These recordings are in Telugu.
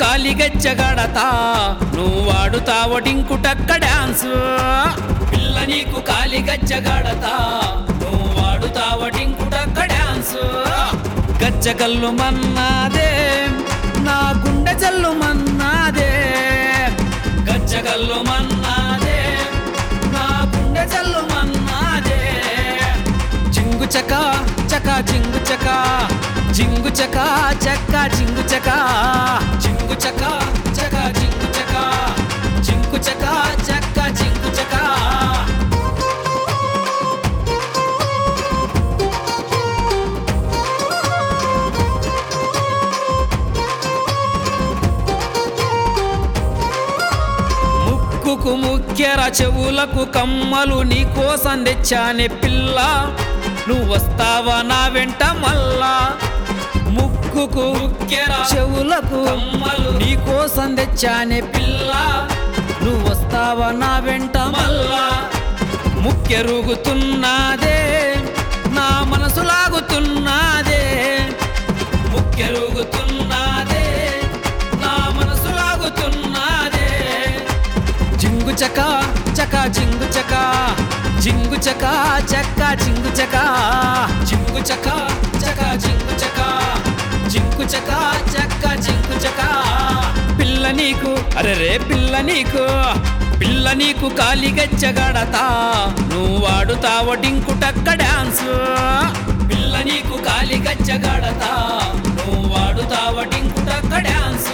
కాలిగచ్చగడతా నువ్వు వాడుతావ డింకుటక్క డాన్స్ పిల్ల నీకు కాలిగచ్చగడతా నువ్వు వాడుతావ డింకుటక్క డాన్స్ గచ్చగల్లు మన్నాదే నా గుండె జల్లు మన్నాదే గచ్చగల్లు మన్నాదే నా గుండె జల్లు మన్నాదే జింగు చక చక జింగు చక జింగు చక చక్క జింగు చక జింగు చక చక జింగు చక జింగు చక చక్క జింగు చక ముక్కుకు ముక్కెర చెవులకు కమ్మలు నీకోసం తెచ్చానే పిల్ల నువ్వు వస్తావా నా వెంట మల్లా ముక్కుకు ముక్కెర చెవులకు కమ్మలు నీకోసం తెచ్చానే పిల్ల నువ్వు వస్తావా నా వెంట మల్లా ముక్కెరుగుతున్నదే నా మనసు లాగుతున్నదే ముక్కెరుగుతున్నదే నా మనసు లాగుతున్నదే జింగు చక చక జింగు చక జింగు చక చక్క జింగు చక జింగు చక చక జింగు చక జింగు చక చక్క జింగు చక పిల్ల నీకు అరే రే పిల్ల నీకు పిల్ల నీకు కాలిగచ్చగడతా నువ్వు వాడుతావ డింకుటక్క డాన్స్ పిల్ల నీకు కాలిగచ్చగడతా నువ్వు వాడుతావ డింకుటక్క డాన్స్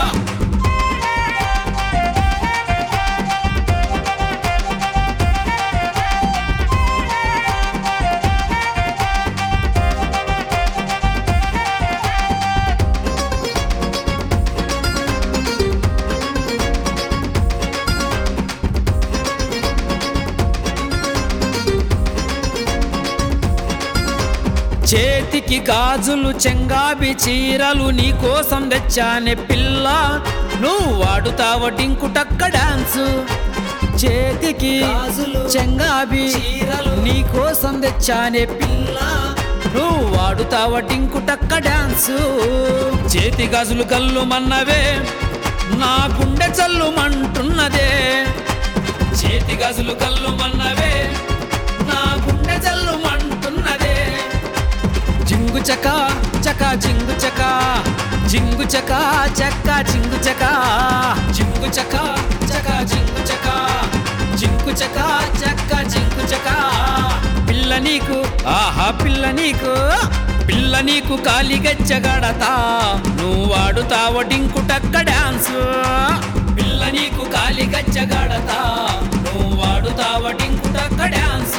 చేతికి గాజులు చెంగాబి చీరలు నీకోసం తెచ్చానే పిల్ల నువ్వు వాడుతావ డింకుటక్క డాన్స్ చేతికి గాజులు, చెంగాబి చీరలు నీకోసం తెచ్చానే పిల్ల నువ్వు వాడుతావ డింకుటక్క డాన్స్ చేతి గాజులు కల్లు మన్నవే నా గుండె చల్లుమంటున్నదే చేతి గాజులు కల్లు మన్నవే నా గుండె చల్లుమంటున్నదే జింగు చక చక జింగు చక జింగు చక చక్క జింగు చక జింగు చక చక జింగు చక జింగు చక చక్క జింగు చక పిల్ల నీకు ఆహా పిల్ల నీకు పిల్ల నీకు కాలిగచ్చగడతా నువ్వు వాడుతావ డింకుటక్క డాన్స్ పిల్ల నీకు కాలిగచ్చగడతా నువ్వు వాడుతావ డింకుటక్క డాన్స్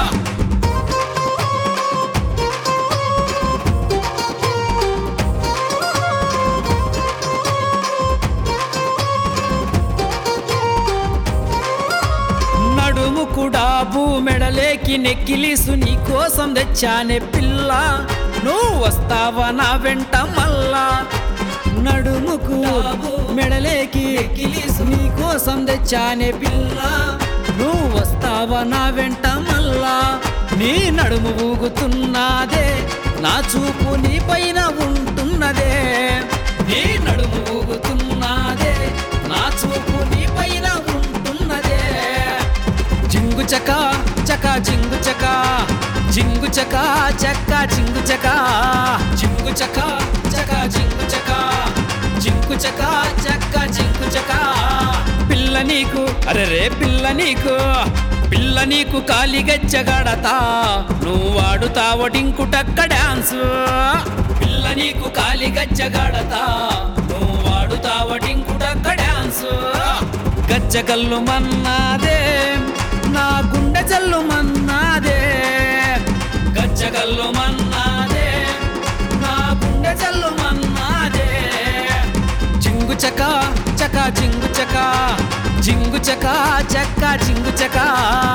నడుము కూడా మెడలేకి నెక్కిలిసు నీ కోసం తెచ్చానే పిల్ల నువ్వు వస్తావా నా వెంట మల్లా నడుముకు మెడలేకి నెక్కిలిసు నీ కోసం తెచ్చానే పిల్ల నువ్వు వస్తావా నా వెంట మల్లా నీ నడుము ఊగుతున్నదే నా చూపు నీ పైన ఉంటున్నదే నీ నడుము ఊగుతున్నదే నా చూపు నీ పైన ఉంటున్నదే జింగు చక చక జింగు చక జింగు చక చక్క జింగు చక జింగు చక చక జింగు చక జింగు చక చక్క జింగు చక పిల్ల నీకు అరే రే పిల్ల నీకు పిల్ల నీకు కాలిగచ్చగడతా నువ్వు వాడుతావ డింకుటక్క డాన్స్ పిల్ల నీకు కాలిగచ్చగడతా నువ్వు వాడుతావ డింకుటక్క డాన్స్ గచ్చగల్లు మన్నాదే నా గుండె జల్లు మన్నాదే గచ్చగల్లు మన్నాదే నా గుండె జల్లు మన్నాదే జింగు చక చక జింగు చక జింగు చక చక్క జింగు చక